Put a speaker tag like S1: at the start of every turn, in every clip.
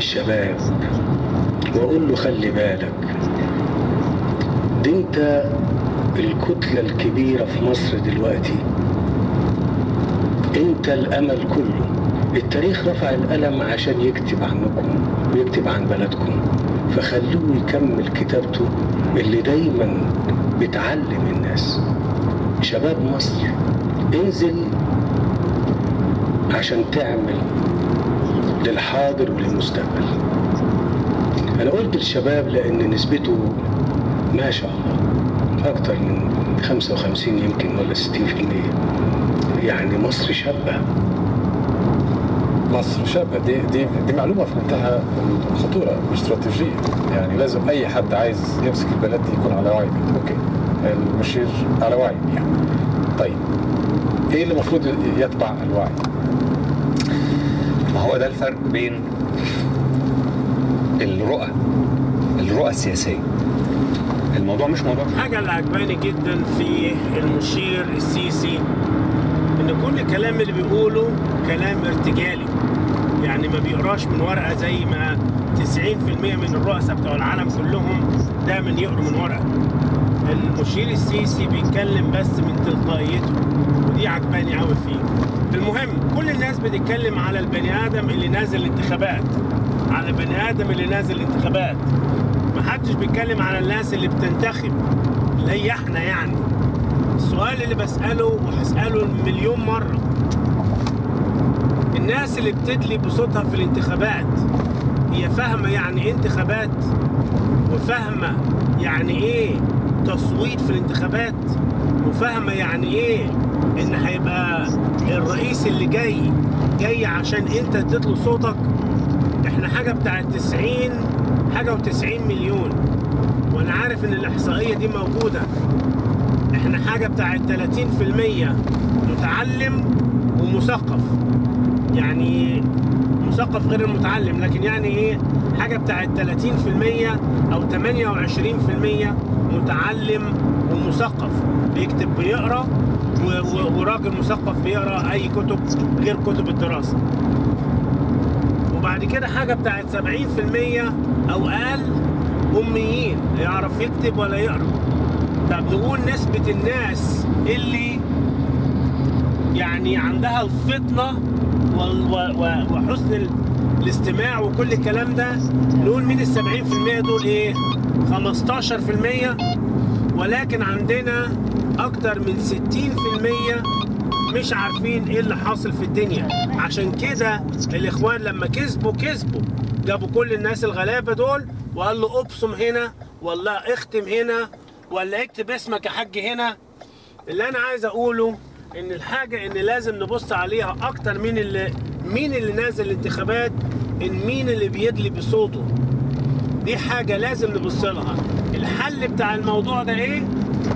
S1: الشباب واقول له خلي بالك ده انت الكتلة الكبيرة في مصر دلوقتي انت الامل كله التاريخ رفع القلم عشان يكتب عنكم ويكتب عن بلدكم فخلوه يكمل كتابته اللي دايما بتعلم الناس شباب مصر انزل عشان تعمل للحاضر وللمستقبل انا قلت الشباب لان نسبته ما شاء الله اكتر من 55 يمكن ولا 60% يعني مصر شابه
S2: مصر شابه دي دي دي معلومه في منتهى الخطوره والاستراتيجيه يعني لازم اي حد عايز يمسك البلد دي يكون على وعي بيه. اوكي المشير على وعي بيه يعني طيب ايه اللي المفروض يتبع الوعي؟
S3: ما هو ده الفرق بين الرؤى الرؤى السياسيه الموضوع مش موضوع
S4: الحاجة اللي عجباني جدا في المشير السيسي ان كل الكلام اللي بيقوله كلام ارتجالي يعني ما بيقراش من ورقة زي ما 90% من الرؤساء بتوع العالم كلهم دايما يقروا من ورقة المشير السيسي بيتكلم بس من تلقائيته ودي عجباني قوي فيه المهم كل الناس بتتكلم على البني ادم اللي نازل الانتخابات على البني ادم اللي نازل الانتخابات محدش بيتكلم على الناس اللي بتنتخب اللي هي احنا يعني السؤال اللي بسأله وهسأله مليون مرة الناس اللي بتدلي بصوتها في الانتخابات هي فاهمة يعني ايه انتخابات وفاهمة يعني ايه تصويت في الانتخابات وفاهمة يعني ايه ان هيبقى الرئيس اللي جاي جاي عشان انت تدله صوتك احنا حاجة بتاعت 90 حاجة و90 مليون وانا عارف ان الاحصائية دي موجودة احنا حاجة بتاعت 30% متعلم ومثقف يعني مثقف غير المتعلم لكن يعني ايه حاجة بتاعت 30% او 28% متعلم ومثقف بيكتب بيقرا و- و- وراجل مثقف بيقرا اي كتب غير كتب الدراسة وبعد كده حاجة بتاعت 70% او اقل اميين لا يعرف يكتب ولا يقرا طب نقول نسبة الناس اللي يعني عندها الفطنة وال- و- و- وحسن ال- الاستماع وكل الكلام ده نقول مين السبعين في المية دول ايه خمستاشر في المية ولكن عندنا اكتر من ستين في المية مش عارفين ايه اللي حاصل في الدنيا عشان كده الاخوان لما كسبوا كسبوا جابوا كل الناس الغلابة دول وقال له ابصم هنا ولا اختم هنا ولا اكتب اسمك يا حاج هنا اللي انا عايز اقوله ان الحاجه ان لازم نبص عليها اكتر من اللي مين اللي نازل الانتخابات ان مين اللي بيدلي بصوته دي حاجه لازم نبص لها الحل بتاع الموضوع ده ايه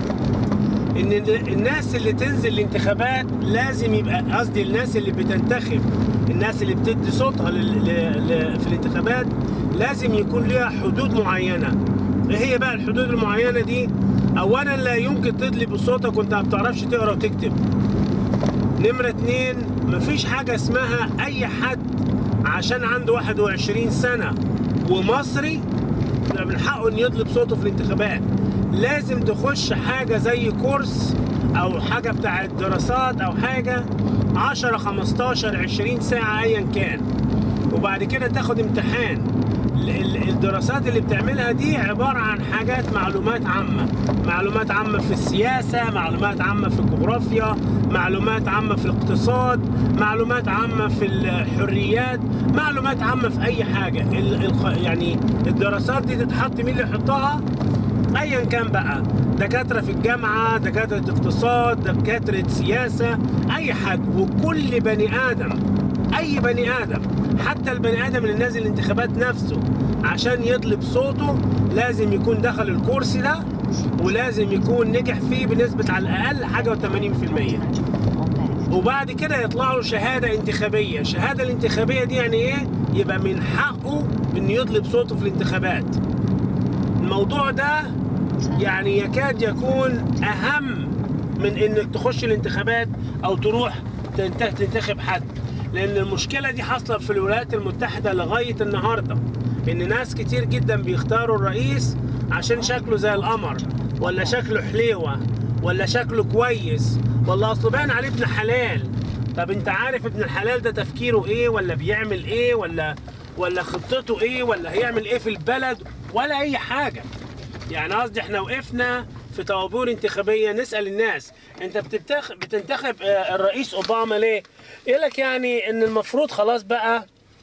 S4: ان الناس اللي تنزل الانتخابات لازم يبقى قصدي الناس اللي بتنتخب الناس اللي بتدي صوتها لل- ل- ل- في الانتخابات لازم يكون ليها حدود معينه ايه هي بقى الحدود المعينه دي اولا لا يمكن تدلي بصوتك وانت ما بتعرفش تقرا وتكتب نمرة اتنين مفيش حاجة اسمها أي حد عشان عنده 21 سنة ومصري يبقى من حقه إن يطلب صوته في الانتخابات لازم تخش حاجة زي كورس أو حاجة بتاعت دراسات أو حاجة 10 15 20 ساعة أيا كان وبعد كده تاخد امتحان ال- ال- الدراسات اللي بتعملها دي عبارة عن حاجات معلومات عامة معلومات عامة في السياسة معلومات عامة في الجغرافيا معلومات عامة في الاقتصاد معلومات عامة في الحريات معلومات عامة في أي حاجة ال- الخ- يعني الدراسات دي تتحط مين اللي يحطها ايا كان بقى دكاتره في الجامعه دكاتره اقتصاد دكاتره سياسه اي حد وكل بني ادم اي بني ادم حتى البني ادم اللي نازل الانتخابات نفسه عشان يطلب صوته لازم يكون دخل الكورس ده ولازم يكون نجح فيه بنسبه على الاقل حاجه و80% وبعد كده يطلع له شهاده انتخابيه الشهاده الانتخابيه دي يعني ايه يبقى من حقه انه يطلب صوته في الانتخابات الموضوع ده يعني يكاد يكون اهم من انك تخش الانتخابات او تروح تنت- تنتخب حد لان المشكله دي حاصله في الولايات المتحده لغايه النهارده ان ناس كتير جدا بيختاروا الرئيس عشان شكله زي القمر ولا شكله حليوه ولا شكله كويس ولا اصله باين عليه ابن حلال طب انت عارف ابن الحلال ده تفكيره ايه ولا بيعمل ايه ولا ولا خطته ايه ولا هيعمل ايه في البلد ولا اي حاجه يعني قصدي احنا وقفنا في طوابير انتخابيه نسال الناس انت بتتخ... بتنتخب آه، الرئيس اوباما ليه؟ يقول لك يعني ان المفروض خلاص بقى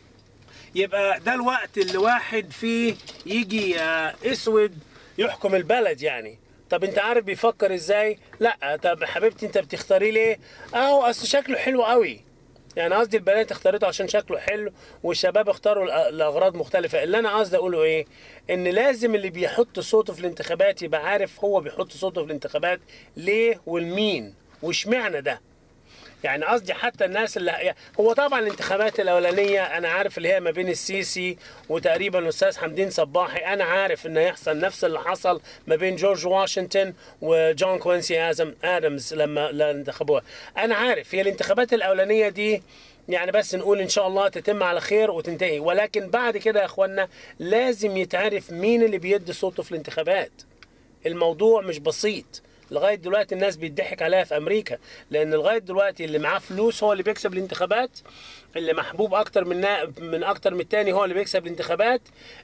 S4: يبقى ده الوقت اللي واحد فيه يجي آه، اسود يحكم البلد يعني طب انت عارف بيفكر ازاي لا طب حبيبتي انت بتختاريه ليه اهو اصل شكله حلو قوي يعني قصدي البنات اختارته عشان شكله حلو والشباب اختاروا لأ- لاغراض مختلفه اللي انا قصدي اقوله ايه ان لازم اللي بيحط صوته في الانتخابات يبقى عارف هو بيحط صوته في الانتخابات ليه والمين واشمعنى ده يعني قصدي حتى الناس اللي هو طبعا الانتخابات الاولانيه انا عارف اللي هي ما بين السيسي وتقريبا الاستاذ حمدين صباحي انا عارف ان هيحصل نفس اللي حصل ما بين جورج واشنطن وجون كوينسي آزم ادمز لما لما انتخبوها انا عارف هي الانتخابات الاولانيه دي يعني بس نقول ان شاء الله تتم على خير وتنتهي ولكن بعد كده يا اخوانا لازم يتعرف مين اللي بيدي صوته في الانتخابات الموضوع مش بسيط لغايه دلوقتي الناس بيضحك عليها في امريكا لان لغايه دلوقتي اللي معاه فلوس هو اللي بيكسب الانتخابات اللي محبوب اكتر من نا- من اكتر من التاني هو اللي بيكسب الانتخابات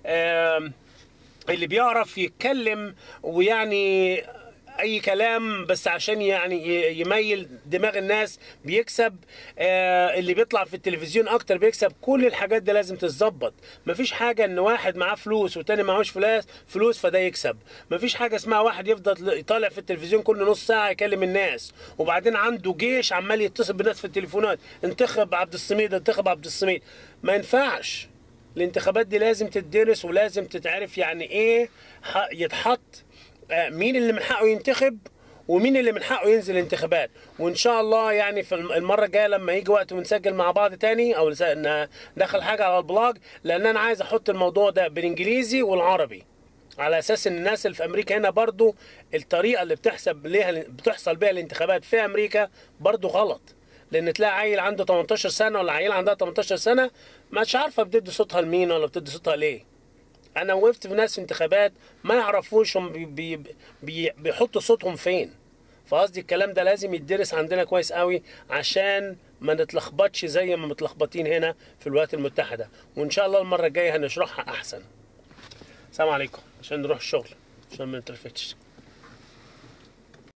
S4: آم، اللي بيعرف يتكلم ويعني اي كلام بس عشان يعني ي- يميل دماغ الناس بيكسب آه اللي بيطلع في التلفزيون اكتر بيكسب كل الحاجات دي لازم تتظبط مفيش حاجه ان واحد معاه فلوس والتاني معهوش فلوس فلوس فده يكسب مفيش حاجه اسمها واحد يفضل يطالع في التلفزيون كل نص ساعه يكلم الناس وبعدين عنده جيش عمال يتصل بالناس في التليفونات انتخب عبد الصميد انتخب عبد الصميد ما ينفعش الانتخابات دي لازم تدرس ولازم تتعرف يعني ايه ح- يتحط آه، مين اللي من حقه ينتخب ومين اللي من حقه ينزل انتخابات وان شاء الله يعني في الم- المره الجايه لما يجي وقت ونسجل مع بعض تاني او لس- ن- ندخل حاجه على البلاج لان انا عايز احط الموضوع ده بالانجليزي والعربي على اساس ان الناس اللي في امريكا هنا برضو الطريقه اللي بتحسب ليها بتحصل بيها الانتخابات في امريكا برضو غلط لان تلاقي عيل عنده 18 سنه ولا عيل عندها 18 سنه مش عارفه بتدي صوتها لمين ولا بتدي صوتها ليه انا وقفت في ناس في انتخابات ما يعرفوش هم بي بي بي بيحطوا صوتهم فين فقصدي الكلام ده لازم يتدرس عندنا كويس قوي عشان ما نتلخبطش زي ما متلخبطين هنا في الولايات المتحده وان شاء الله المره الجايه هنشرحها احسن السلام عليكم عشان نروح الشغل عشان ما نتلفتش